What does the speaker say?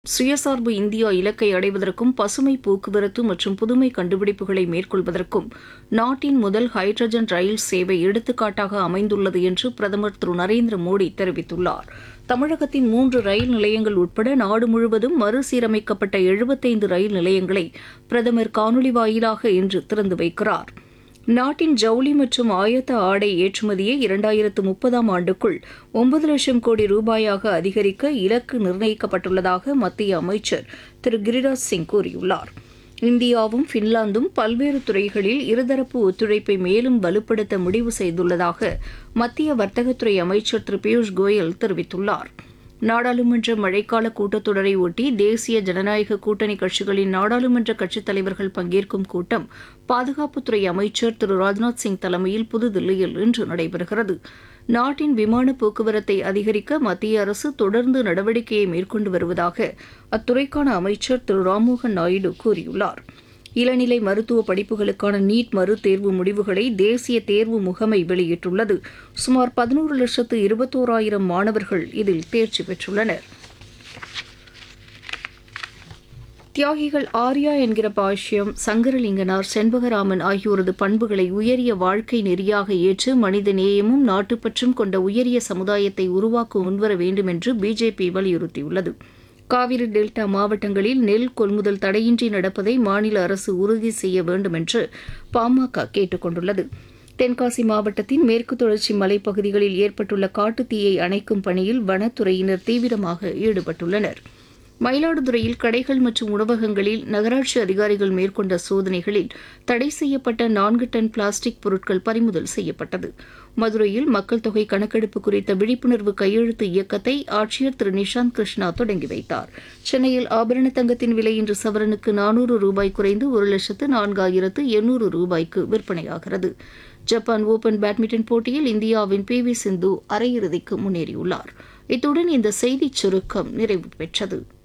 சுயசார்பு இந்தியா இலக்கை அடைவதற்கும் பசுமை போக்குவரத்து மற்றும் புதுமை கண்டுபிடிப்புகளை மேற்கொள்வதற்கும் நாட்டின் முதல் ஹைட்ரஜன் ரயில் சேவை எடுத்துக்காட்டாக அமைந்துள்ளது என்று பிரதமர் திரு நரேந்திர மோடி தெரிவித்துள்ளார் தமிழகத்தின் மூன்று ரயில் நிலையங்கள் உட்பட நாடு முழுவதும் மறுசீரமைக்கப்பட்ட எழுபத்தைந்து ரயில் நிலையங்களை பிரதமர் காணொலி வாயிலாக இன்று திறந்து வைக்கிறார் நாட்டின் ஜவுளி மற்றும் ஆயத்த ஆடை ஏற்றுமதியை இரண்டாயிரத்து முப்பதாம் ஆண்டுக்குள் ஒன்பது லட்சம் கோடி ரூபாயாக அதிகரிக்க இலக்கு நிர்ணயிக்கப்பட்டுள்ளதாக மத்திய அமைச்சர் திரு கிரிராஜ் சிங் கூறியுள்ளார் இந்தியாவும் பின்லாந்தும் பல்வேறு துறைகளில் இருதரப்பு ஒத்துழைப்பை மேலும் வலுப்படுத்த முடிவு செய்துள்ளதாக மத்திய வர்த்தகத்துறை அமைச்சர் திரு பியூஷ் கோயல் தெரிவித்துள்ளார் நாடாளுமன்ற மழைக்கால கூட்டத்தொடரை ஒட்டி தேசிய ஜனநாயக கூட்டணி கட்சிகளின் நாடாளுமன்ற கட்சித் தலைவர்கள் பங்கேற்கும் கூட்டம் பாதுகாப்புத்துறை அமைச்சர் திரு ராஜ்நாத் சிங் தலைமையில் புதுதில்லியில் இன்று நடைபெறுகிறது நாட்டின் விமான போக்குவரத்தை அதிகரிக்க மத்திய அரசு தொடர்ந்து நடவடிக்கையை மேற்கொண்டு வருவதாக அத்துறைக்கான அமைச்சர் திரு ராம்மோகன் நாயுடு கூறியுள்ளார் இளநிலை மருத்துவ படிப்புகளுக்கான நீட் மறுதேர்வு முடிவுகளை தேசிய தேர்வு முகமை வெளியிட்டுள்ளது சுமார் பதினோரு லட்சத்து இருபத்தோராயிரம் மாணவர்கள் இதில் தேர்ச்சி பெற்றுள்ளனர் தியாகிகள் ஆர்யா என்கிற பாஷ்யம் சங்கரலிங்கனார் செண்பகராமன் ஆகியோரது பண்புகளை உயரிய வாழ்க்கை நெறியாக ஏற்று மனித நேயமும் நாட்டுப்பற்றும் கொண்ட உயரிய சமுதாயத்தை உருவாக்க முன்வர வேண்டும் என்று பிஜேபி வலியுறுத்தியுள்ளது காவிரி டெல்டா மாவட்டங்களில் நெல் கொள்முதல் தடையின்றி நடப்பதை மாநில அரசு உறுதி செய்ய வேண்டும் என்று பாமக கேட்டுக் கொண்டுள்ளது தென்காசி மாவட்டத்தின் மேற்கு தொடர்ச்சி மலைப்பகுதிகளில் ஏற்பட்டுள்ள காட்டுத்தீயை அணைக்கும் பணியில் வனத்துறையினர் தீவிரமாக ஈடுபட்டுள்ளனர் மயிலாடுதுறையில் கடைகள் மற்றும் உணவகங்களில் நகராட்சி அதிகாரிகள் மேற்கொண்ட சோதனைகளில் தடை செய்யப்பட்ட நான்கு டன் பிளாஸ்டிக் பொருட்கள் பறிமுதல் செய்யப்பட்டது மதுரையில் மக்கள் தொகை கணக்கெடுப்பு குறித்த விழிப்புணர்வு கையெழுத்து இயக்கத்தை ஆட்சியர் திரு நிஷாந்த் கிருஷ்ணா தொடங்கி வைத்தார் சென்னையில் ஆபரண தங்கத்தின் விலை இன்று சவரனுக்கு நானூறு ரூபாய் குறைந்து ஒரு லட்சத்து நான்காயிரத்து எண்ணூறு ரூபாய்க்கு விற்பனையாகிறது ஜப்பான் ஓபன் பேட்மிண்டன் போட்டியில் இந்தியாவின் பி வி சிந்து அரையிறுதிக்கு முன்னேறியுள்ளார் இத்துடன் இந்த செய்திச் சுருக்கம் நிறைவு பெற்றது